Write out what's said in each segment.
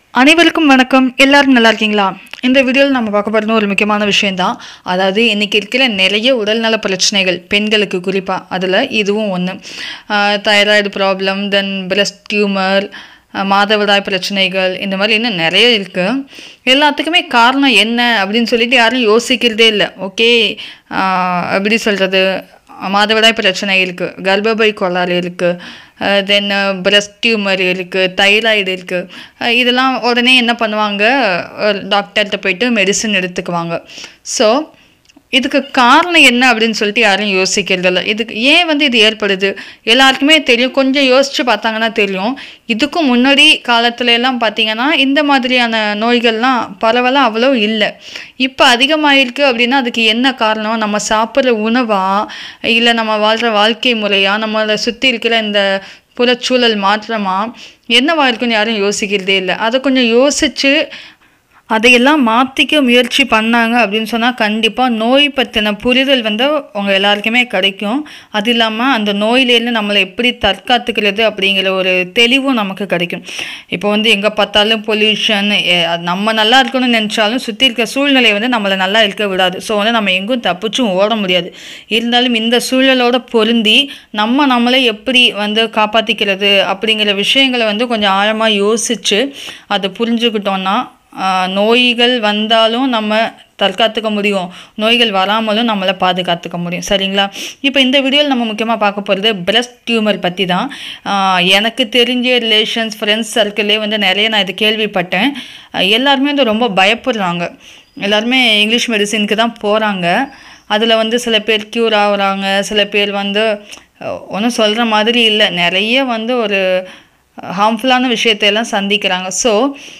அனைவருக்கும் வணக்கம் எல்லாரும் நல்லா இருக்கீங்களா இந்த வீடியோவில் நம்ம பார்க்க போகிறது ஒரு முக்கியமான விஷயம்தான் அதாவது இன்றைக்கி இருக்கிற நிறைய உடல்நல பிரச்சனைகள் பெண்களுக்கு குறிப்பாக அதில் இதுவும் ஒன்று thyroid problem then breast tumour மாதவிடாய் பிரச்சனைகள் இந்த மாதிரி இன்னும் நிறைய இருக்குது எல்லாத்துக்குமே காரணம் என்ன அப்படின்னு சொல்லிட்டு யாரும் யோசிக்கிறதே இல்லை ஓகே எப்படி சொல்கிறது மாதவிடாய் பிரச்சனை இருக்குது கர்ப்பப்பை கோளாறு இருக்குது தென் பிரஸ்ட் டியூமர் இருக்குது தைராய்டு இருக்குது இதெல்லாம் உடனே என்ன பண்ணுவாங்க டாக்டர்கிட்ட போயிட்டு மெடிசன் எடுத்துக்குவாங்க ஸோ இதுக்கு காரணம் என்ன அப்படின்னு சொல்லிட்டு யாரும் யோசிக்கிறதில்ல இதுக்கு ஏன் வந்து இது ஏற்படுது எல்லாருக்குமே தெரியும் கொஞ்சம் யோசித்து பார்த்தாங்கன்னா தெரியும் இதுக்கும் முன்னாடி காலத்துல எல்லாம் பார்த்தீங்கன்னா இந்த மாதிரியான நோய்கள்லாம் பரவலாக அவ்வளோ இல்லை இப்போ அதிகமாயிருக்கு அப்படின்னா அதுக்கு என்ன காரணம் நம்ம சாப்பிட்ற உணவா இல்லை நம்ம வாழ்கிற வாழ்க்கை முறையா நம்மளை சுற்றி இருக்கிற இந்த புறச்சூழல் மாற்றமா என்னவா இருக்குன்னு யாரும் யோசிக்கிறதே இல்லை அதை கொஞ்சம் யோசித்து அதையெல்லாம் மாற்றிக்க முயற்சி பண்ணாங்க அப்படின்னு சொன்னால் கண்டிப்பாக நோய் பற்றின புரிதல் வந்து அவங்க எல்லாருக்குமே கிடைக்கும் அது இல்லாமல் அந்த நோயிலேருந்து நம்மளை எப்படி தற்காத்துக்கிறது அப்படிங்கிற ஒரு தெளிவும் நமக்கு கிடைக்கும் இப்போ வந்து எங்கே பார்த்தாலும் பொல்யூஷன் நம்ம நல்லா இருக்கணும்னு நினச்சாலும் சுற்றி இருக்க சூழ்நிலை வந்து நம்மளை நல்லா இருக்க விடாது ஸோ வந்து நம்ம எங்கும் தப்பிச்சும் ஓட முடியாது இருந்தாலும் இந்த சூழலோட பொருந்தி நம்ம நம்மளை எப்படி வந்து காப்பாற்றிக்கிறது அப்படிங்கிற விஷயங்களை வந்து கொஞ்சம் ஆழமாக யோசித்து அதை புரிஞ்சுக்கிட்டோன்னா நோய்கள் வந்தாலும் நம்ம தற்காத்துக்க முடியும் நோய்கள் வராமலும் நம்மளை பாதுகாத்துக்க முடியும் சரிங்களா இப்போ இந்த வீடியோவில் நம்ம முக்கியமாக பார்க்க போகிறது பிரஸ்ட் டியூமர் பற்றி தான் எனக்கு தெரிஞ்ச ரிலேஷன்ஸ் ஃப்ரெண்ட்ஸ் சர்க்கிளே வந்து நிறைய நான் இது கேள்விப்பட்டேன் எல்லாருமே வந்து ரொம்ப பயப்படுறாங்க எல்லாருமே இங்கிலீஷ் மெடிசினுக்கு தான் போகிறாங்க அதில் வந்து சில பேர் க்யூர் ஆகுறாங்க சில பேர் வந்து ஒன்றும் சொல்கிற மாதிரி இல்லை நிறைய வந்து ஒரு ஹார்ம்ஃபுல்லான விஷயத்தையெல்லாம் சந்திக்கிறாங்க ஸோ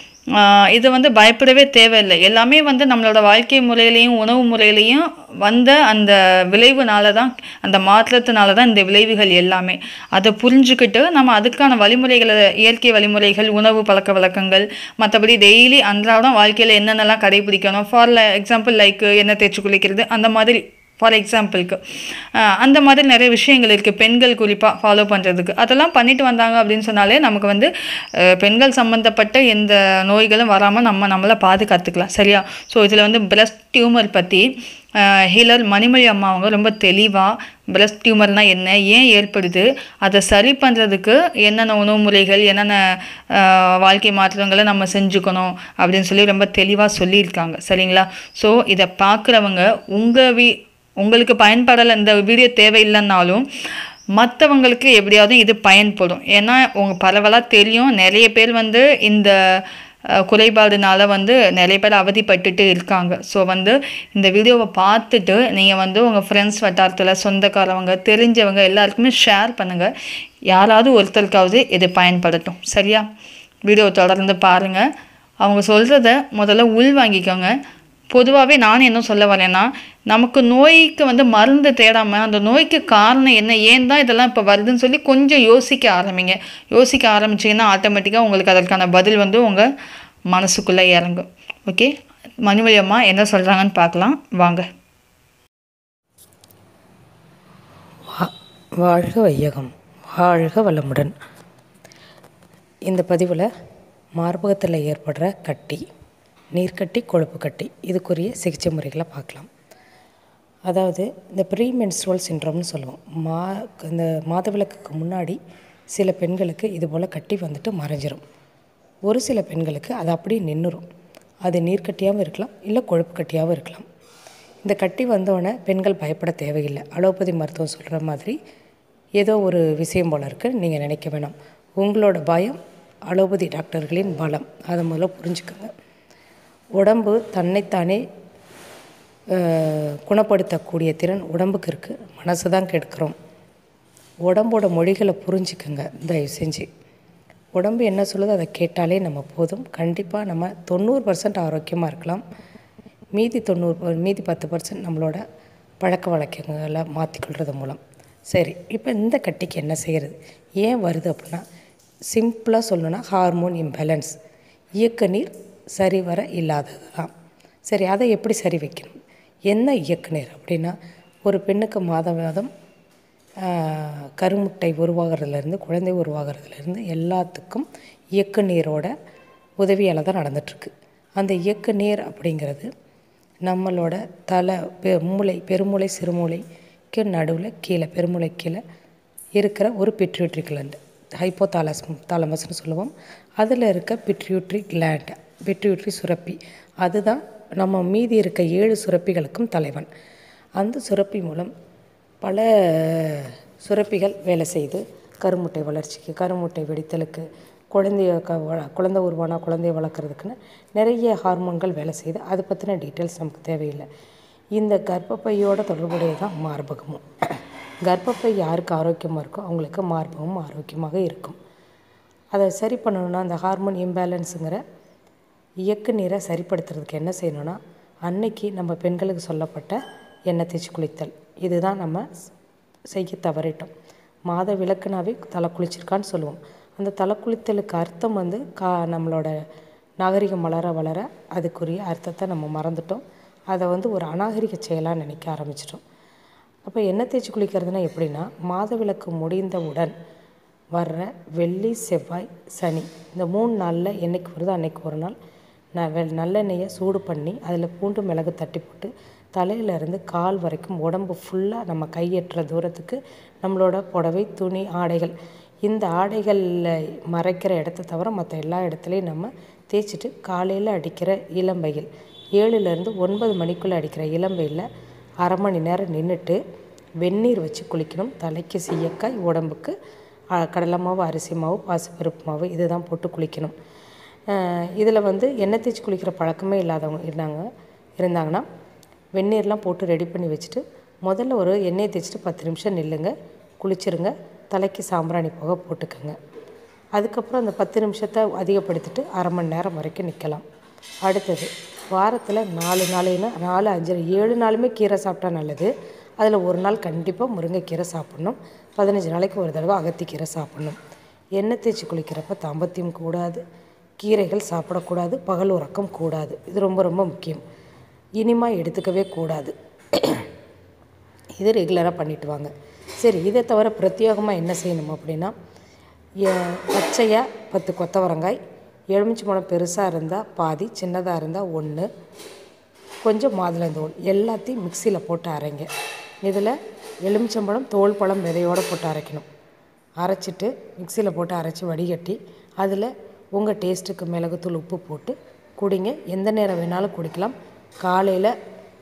இது வந்து பயப்படவே தேவையில்லை எல்லாமே வந்து நம்மளோட வாழ்க்கை முறையிலையும் உணவு முறையிலையும் வந்த அந்த விளைவுனால தான் அந்த மாற்றத்தினால தான் இந்த விளைவுகள் எல்லாமே அதை புரிஞ்சுக்கிட்டு நம்ம அதுக்கான வழிமுறைகளை இயற்கை வழிமுறைகள் உணவு பழக்க வழக்கங்கள் மற்றபடி டெய்லி அன்றாடம் வாழ்க்கையில் என்னென்னலாம் கடைபிடிக்கணும் ஃபார் எக்ஸாம்பிள் லைக் எண்ணெய் தேய்ச்சி குளிக்கிறது அந்த மாதிரி ஃபார் எக்ஸாம்பிளுக்கு அந்த மாதிரி நிறைய விஷயங்கள் இருக்குது பெண்கள் குறிப்பாக ஃபாலோ பண்ணுறதுக்கு அதெல்லாம் பண்ணிட்டு வந்தாங்க அப்படின்னு சொன்னாலே நமக்கு வந்து பெண்கள் சம்மந்தப்பட்ட எந்த நோய்களும் வராமல் நம்ம நம்மளை பாதுகாத்துக்கலாம் சரியா ஸோ இதில் வந்து பிரஸ்ட் டியூமர் பற்றி ஹீலர் மணிமொழி அம்மா அவங்க ரொம்ப தெளிவாக பிரஸ்ட் டியூமர்னால் என்ன ஏன் ஏற்படுது அதை சரி பண்ணுறதுக்கு என்னென்ன உணவு முறைகள் என்னென்ன வாழ்க்கை மாற்றங்களை நம்ம செஞ்சுக்கணும் அப்படின்னு சொல்லி ரொம்ப தெளிவாக சொல்லியிருக்காங்க சரிங்களா ஸோ இதை பார்க்குறவங்க உங்கள் வீ உங்களுக்கு பயன்படலை இந்த வீடியோ தேவையில்லைன்னாலும் மற்றவங்களுக்கு எப்படியாவது இது பயன்படும் ஏன்னா உங்கள் பரவலாக தெரியும் நிறைய பேர் வந்து இந்த குறைபாடுனால வந்து நிறைய பேர் அவதிப்பட்டுட்டு இருக்காங்க ஸோ வந்து இந்த வீடியோவை பார்த்துட்டு நீங்கள் வந்து உங்கள் ஃப்ரெண்ட்ஸ் வட்டாரத்தில் சொந்தக்காரவங்க தெரிஞ்சவங்க எல்லாருக்குமே ஷேர் பண்ணுங்கள் யாராவது ஒருத்தருக்காவது இது பயன்படட்டும் சரியா வீடியோ தொடர்ந்து பாருங்கள் அவங்க சொல்கிறத முதல்ல உள் வாங்கிக்கோங்க பொதுவாகவே நான் என்ன சொல்ல வரேன்னா நமக்கு நோய்க்கு வந்து மருந்து தேடாமல் அந்த நோய்க்கு காரணம் என்ன ஏன் தான் இதெல்லாம் இப்போ வருதுன்னு சொல்லி கொஞ்சம் யோசிக்க ஆரம்பிங்க யோசிக்க ஆரம்பிச்சிங்கன்னா ஆட்டோமேட்டிக்காக உங்களுக்கு அதற்கான பதில் வந்து உங்கள் மனசுக்குள்ளே இறங்கும் ஓகே மணிமொழி அம்மா என்ன சொல்கிறாங்கன்னு பார்க்கலாம் வாங்க வாழ்க வையகம் வாழ்க வளமுடன் இந்த பதிவில் மார்பகத்தில் ஏற்படுற கட்டி நீர்க்கட்டி கொழுப்பு கட்டி இதுக்குரிய சிகிச்சை முறைகளை பார்க்கலாம் அதாவது இந்த ப்ரீ மென்ஸ்ட்ரல் சின்ட்ரோம்னு சொல்லுவோம் மா இந்த மாதவிலக்குக்கு முன்னாடி சில பெண்களுக்கு இது போல் கட்டி வந்துட்டு மறைஞ்சிரும் ஒரு சில பெண்களுக்கு அது அப்படியே நின்றுரும் அது நீர்க்கட்டியாகவும் இருக்கலாம் இல்லை கொழுப்பு கட்டியாகவும் இருக்கலாம் இந்த கட்டி வந்தோடனே பெண்கள் பயப்பட தேவையில்லை அலோபதி மருத்துவம் சொல்கிற மாதிரி ஏதோ ஒரு விஷயம் போல் இருக்குது நீங்கள் நினைக்க வேணாம் உங்களோட பயம் அலோபதி டாக்டர்களின் பலம் அதை முதல்ல புரிஞ்சுக்கோங்க உடம்பு தன்னைத்தானே குணப்படுத்தக்கூடிய திறன் உடம்புக்கு இருக்குது மனசு தான் கெடுக்கிறோம் உடம்போட மொழிகளை புரிஞ்சுக்கோங்க தயவு செஞ்சு உடம்பு என்ன சொல்லுதோ அதை கேட்டாலே நம்ம போதும் கண்டிப்பாக நம்ம தொண்ணூறு பர்சன்ட் ஆரோக்கியமாக இருக்கலாம் மீதி தொண்ணூறு மீதி பத்து பர்சன்ட் நம்மளோட பழக்க வழக்கங்களை மாற்றிக்கொள்கிறது மூலம் சரி இப்போ இந்த கட்டிக்கு என்ன செய்கிறது ஏன் வருது அப்படின்னா சிம்பிளாக சொல்லணுன்னா ஹார்மோன் இம்பேலன்ஸ் இயக்க நீர் சரிவர இல்லாதது தான் சரி அதை எப்படி சரி வைக்கணும் என்ன இயக்க நீர் அப்படின்னா ஒரு பெண்ணுக்கு மாத மாதம் கருமுட்டை உருவாகிறதுலேருந்து குழந்தை உருவாகிறதுலேருந்து எல்லாத்துக்கும் இயக்க நீரோட உதவியால் தான் நடந்துகிட்ருக்கு அந்த இயக்க நீர் அப்படிங்கிறது நம்மளோட தலை பெ மூளை பெருமூளை சிறுமூளைக்கு நடுவில் கீழே பெருமூளை கீழே இருக்கிற ஒரு பிட்ரியூட்ரி கிளாண்ட் ஹைப்போதாலஸ் தாலமஸ்னு சொல்லுவோம் அதில் இருக்க பிட்ரியூட்ரி கிளாண்ட் பிட்ரியூட்ரி சுரப்பி அதுதான் நம்ம மீதி இருக்க ஏழு சுரப்பிகளுக்கும் தலைவன் அந்த சுரப்பி மூலம் பல சுரப்பிகள் வேலை செய்து கருமுட்டை வளர்ச்சிக்கு கருமுட்டை வெடித்தலுக்கு குழந்தைய க வ- குழந்தை உருவானா குழந்தைய வளர்க்குறதுக்குன்னு நிறைய ஹார்மோன்கள் வேலை செய்யுது அதை பற்றின டீட்டெயில்ஸ் நமக்கு தேவையில்லை இந்த கர்ப்பப்பையோட தொடர்புடைய தான் மார்பகமும் கர்ப்பப்பை யாருக்கு ஆரோக்கியமாக இருக்கோ அவங்களுக்கு மார்பகமும் ஆரோக்கியமாக இருக்கும் அதை சரி பண்ணணும்னா அந்த ஹார்மோன் இம்பேலன்ஸுங்கிற இயக்க நீரை சரிப்படுத்துறதுக்கு என்ன செய்யணும்னா அன்னைக்கு நம்ம பெண்களுக்கு சொல்லப்பட்ட எண்ணெய் தேய்ச்சி குளித்தல் இதுதான் நம்ம ஸ்- செய்ய தவறிட்டோம் மாத விளக்குனாவே தலை குளிச்சிருக்கான்னு சொல்லுவோம் அந்த தலை குளித்தலுக்கு அர்த்தம் வந்து கா நம்மளோட நாகரிகம் வளர வளர அதுக்குரிய அர்த்தத்தை நம்ம மறந்துட்டோம் அதை வந்து ஒரு அநாகரிக செயலாக நினைக்க ஆரம்பிச்சிட்டோம் அப்போ எண்ணெய் தேய்ச்சி குளிக்கிறதுனா எப்படின்னா மாதவிலக்கு முடிந்தவுடன் வர்ற வெள்ளி செவ்வாய் சனி இந்த மூணு நாளில் என்னைக்கு வருதோ அன்னைக்கு ஒரு நாள் நான் வெ நல்லெண்ணெயை சூடு பண்ணி அதில் பூண்டு மிளகு தட்டி போட்டு தலையிலேருந்து கால் வரைக்கும் உடம்பு ஃபுல்லாக நம்ம கையெட்டுற தூரத்துக்கு நம்மளோட புடவை துணி ஆடைகள் இந்த ஆடைகளில் மறைக்கிற இடத்த தவிர மற்ற எல்லா இடத்துலையும் நம்ம தேய்ச்சிட்டு காலையில் அடிக்கிற இளம்பையில் ஏழுலேருந்து ஒன்பது மணிக்குள்ளே அடிக்கிற இளம்பையில் அரை மணி நேரம் நின்றுட்டு வெந்நீர் வச்சு குளிக்கணும் தலைக்கு சீயக்காய் உடம்புக்கு அ, கடலை மாவு அரிசி மாவு பாசிப்பருப்பு மாவு இதுதான் போட்டு குளிக்கணும் இதில் வந்து எண்ணெய் தேய்ச்சி குளிக்கிற பழக்கமே இல்லாதவங்க இருந்தாங்க இருந்தாங்கன்னா வெந்நீர்லாம் போட்டு ரெடி பண்ணி வச்சுட்டு முதல்ல ஒரு எண்ணெயை தேய்ச்சிட்டு பத்து நிமிஷம் நில்லுங்க குளிச்சிருங்க தலைக்கு சாம்பிராணி புகை போட்டுக்கோங்க அதுக்கப்புறம் அந்த பத்து நிமிஷத்தை அதிகப்படுத்திட்டு அரை மணி நேரம் வரைக்கும் நிற்கலாம் அடுத்தது வாரத்தில் நாலு நாளைனா நாலு அஞ்சு ஏழு நாளுமே கீரை சாப்பிட்டா நல்லது அதில் ஒரு நாள் கண்டிப்பாக முருங்கைக்கீரை சாப்பிட்ணும் பதினஞ்சு நாளைக்கு ஒரு தடவை அகத்திக்கீரை சாப்பிட்ணும் எண்ணெய் தேய்ச்சி குளிக்கிறப்ப தாம்பத்தியம் கூடாது கீரைகள் சாப்பிடக்கூடாது பகல் உறக்கம் கூடாது இது ரொம்ப ரொம்ப முக்கியம் இனிமா எடுத்துக்கவே கூடாது இது ரெகுலராக பண்ணிட்டு வாங்க சரி இதை தவிர பிரத்யேகமாக என்ன செய்யணும் அப்படின்னா எ- பச்சையாக பத்து கொத்தவரங்காய் எலுமிச்சை பழம் பெருசாக இருந்தால் பாதி சின்னதாக இருந்தால் ஒன்று கொஞ்சம் மாதுளந்தோல் எல்லாத்தையும் மிக்சியில் போட்டு அரைங்க இதில் எலுமிச்சம்பழம் தோல் பழம் விதையோடு போட்டு அரைக்கணும் அரைச்சிட்டு மிக்சியில் போட்டு அரைச்சி வடிகட்டி அதில் உங்கள் டேஸ்ட்டுக்கு மிளகுத்தூள் உப்பு போட்டு குடிங்க எந்த நேரம் வேணாலும் குடிக்கலாம் காலையில்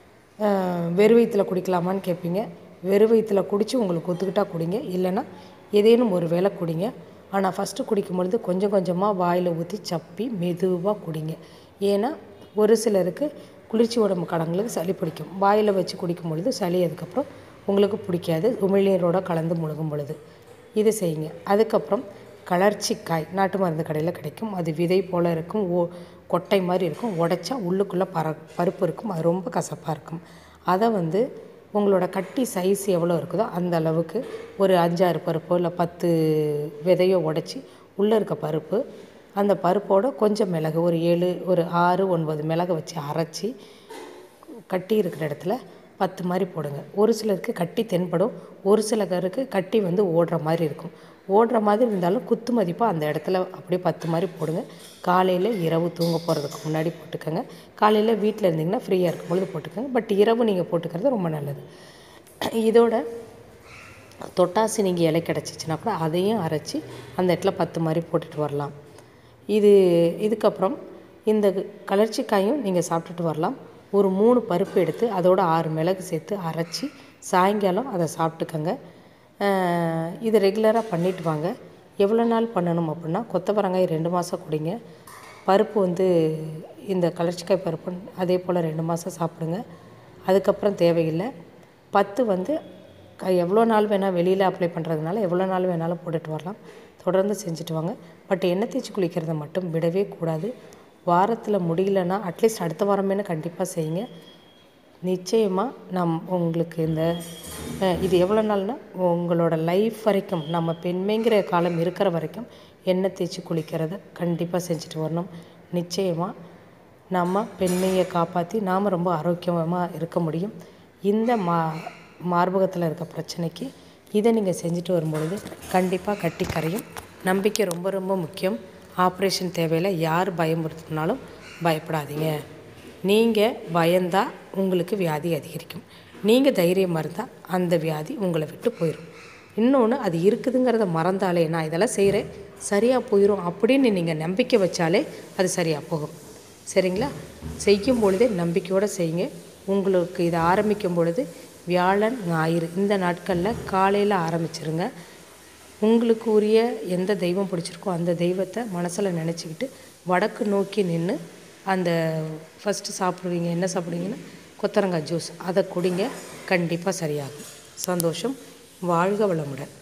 வெறு வயிற்றுல குடிக்கலாமான்னு கேட்பீங்க வெறு வயிற்றுல குடித்து உங்களுக்கு ஒத்துக்கிட்டா குடிங்க இல்லைன்னா ஏதேனும் ஒரு வேளை குடிங்க ஆனால் ஃபஸ்ட்டு குடிக்கும் பொழுது கொஞ்சம் கொஞ்சமாக வாயில் ஊற்றி சப்பி மெதுவாக குடிங்க ஏன்னா ஒரு சிலருக்கு குளிர்ச்சி உடம்பு கடங்களுக்கு சளி பிடிக்கும் வாயில் வச்சு குடிக்கும் பொழுது சளி அதுக்கப்புறம் உங்களுக்கு பிடிக்காது உமிழ்நீரோட கலந்து முழுகும் பொழுது இது செய்யுங்க அதுக்கப்புறம் கலர்ச்சிக்காய் நாட்டு மருந்து கடையில் கிடைக்கும் அது விதை போல் இருக்கும் ஓ கொட்டை மாதிரி இருக்கும் உடைச்சா உள்ளுக்குள்ளே பர பருப்பு இருக்கும் அது ரொம்ப கசப்பாக இருக்கும் அதை வந்து உங்களோட கட்டி சைஸ் எவ்வளோ இருக்குதோ அந்த அளவுக்கு ஒரு அஞ்சாறு பருப்போ இல்லை பத்து விதையோ உடைச்சி உள்ளே இருக்க பருப்பு அந்த பருப்போட கொஞ்சம் மிளகு ஒரு ஏழு ஒரு ஆறு ஒன்பது மிளகு வச்சு அரைச்சி கட்டி இருக்கிற இடத்துல பத்து மாதிரி போடுங்க ஒரு சிலருக்கு கட்டி தென்படும் ஒரு சிலருக்கு கட்டி வந்து ஓடுற மாதிரி இருக்கும் ஓடுற மாதிரி இருந்தாலும் குத்து மதிப்பாக அந்த இடத்துல அப்படியே பத்து மாதிரி போடுங்க காலையில் இரவு தூங்க போகிறதுக்கு முன்னாடி போட்டுக்கோங்க காலையில் வீட்டில் இருந்தீங்கன்னா ஃப்ரீயாக இருக்கும் பொழுது போட்டுக்கோங்க பட் இரவு நீங்கள் போட்டுக்கிறது ரொம்ப நல்லது இதோட தொட்டாசி நீங்கள் இலை கிடச்சிச்சின்னா கூட அதையும் அரைச்சி அந்த இடத்துல பத்து மாதிரி போட்டுட்டு வரலாம் இது இதுக்கப்புறம் இந்த கலர்ச்சிக்காயும் நீங்கள் சாப்பிட்டுட்டு வரலாம் ஒரு மூணு பருப்பு எடுத்து அதோட ஆறு மிளகு சேர்த்து அரைச்சி சாயங்காலம் அதை சாப்பிட்டுக்கங்க அஹ் இது ரெகுலராக பண்ணிட்டு வாங்க எவ்வளோ நாள் பண்ணணும் அப்படின்னா கொத்தவரங்காய் ரெண்டு மாதம் குடிங்க பருப்பு வந்து இந்த கலர்ச்சிக்காய் பருப்பு அதே போல் ரெண்டு மாதம் சாப்பிடுங்க அதுக்கப்புறம் தேவையில்லை பத்து வந்து க எவ்வளோ நாள் வேணால் வெளியில் அப்ளை பண்ணுறதுனால எவ்வளோ நாள் வேணாலும் போட்டுட்டு வரலாம் தொடர்ந்து செஞ்சுட்டு வாங்க பட் எண்ணெய் தேய்ச்சி குளிக்கிறத மட்டும் விடவே கூடாது வாரத்தில் முடியலன்னா அட்லீஸ்ட் அடுத்த வாரமேனு கண்டிப்பாக செய்யுங்க நிச்சயமாக நம் உங்களுக்கு இந்த அஹ், இது எவ்வளோ நாள்னா உங்களோட லைஃப் வரைக்கும் நம்ம பெண்மைங்கிற காலம் இருக்கிற வரைக்கும் எண்ணெய் தேய்ச்சி குளிக்கிறத கண்டிப்பாக செஞ்சுட்டு வரணும் நிச்சயமாக நம்ம பெண்மையை காப்பாற்றி நாம் ரொம்ப ஆரோக்கியமாக இருக்க முடியும் இந்த மா மார்பகத்தில் இருக்க பிரச்சனைக்கு இதை நீங்கள் செஞ்சுட்டு வரும்பொழுது கண்டிப்பாக கட்டி கரையும் நம்பிக்கை ரொம்ப ரொம்ப முக்கியம் ஆப்ரேஷன் தேவையில்லை யார் பயமுறுத்தினாலும் பயப்படாதீங்க நீங்கள் பயந்தா உங்களுக்கு வியாதி அதிகரிக்கும் நீங்கள் தைரியமாக இருந்தால் அந்த வியாதி உங்களை விட்டு போயிடும் இன்னொன்று அது இருக்குதுங்கிறத மறந்தாலே நான் இதெல்லாம் செய்கிறேன் சரியாக போயிடும் அப்படின்னு நீங்கள் நம்பிக்கை வச்சாலே அது சரியாக போகும் சரிங்களா செய்யும் பொழுதே நம்பிக்கையோடு செய்யுங்க உங்களுக்கு இதை ஆரம்பிக்கும் பொழுது வியாழன் ஞாயிறு இந்த நாட்களில் காலையில் ஆரம்பிச்சிருங்க உங்களுக்கு உரிய எந்த தெய்வம் பிடிச்சிருக்கோ அந்த தெய்வத்தை மனசில் நினச்சிக்கிட்டு வடக்கு நோக்கி நின்று அந்த ஃபஸ்ட்டு சாப்பிடுவீங்க என்ன சாப்பிடுவீங்கன்னா கொத்தரங்காய் ஜூஸ் அதை குடிங்க கண்டிப்பாக சரியாகும் சந்தோஷம் வாழ்க வளமுடன்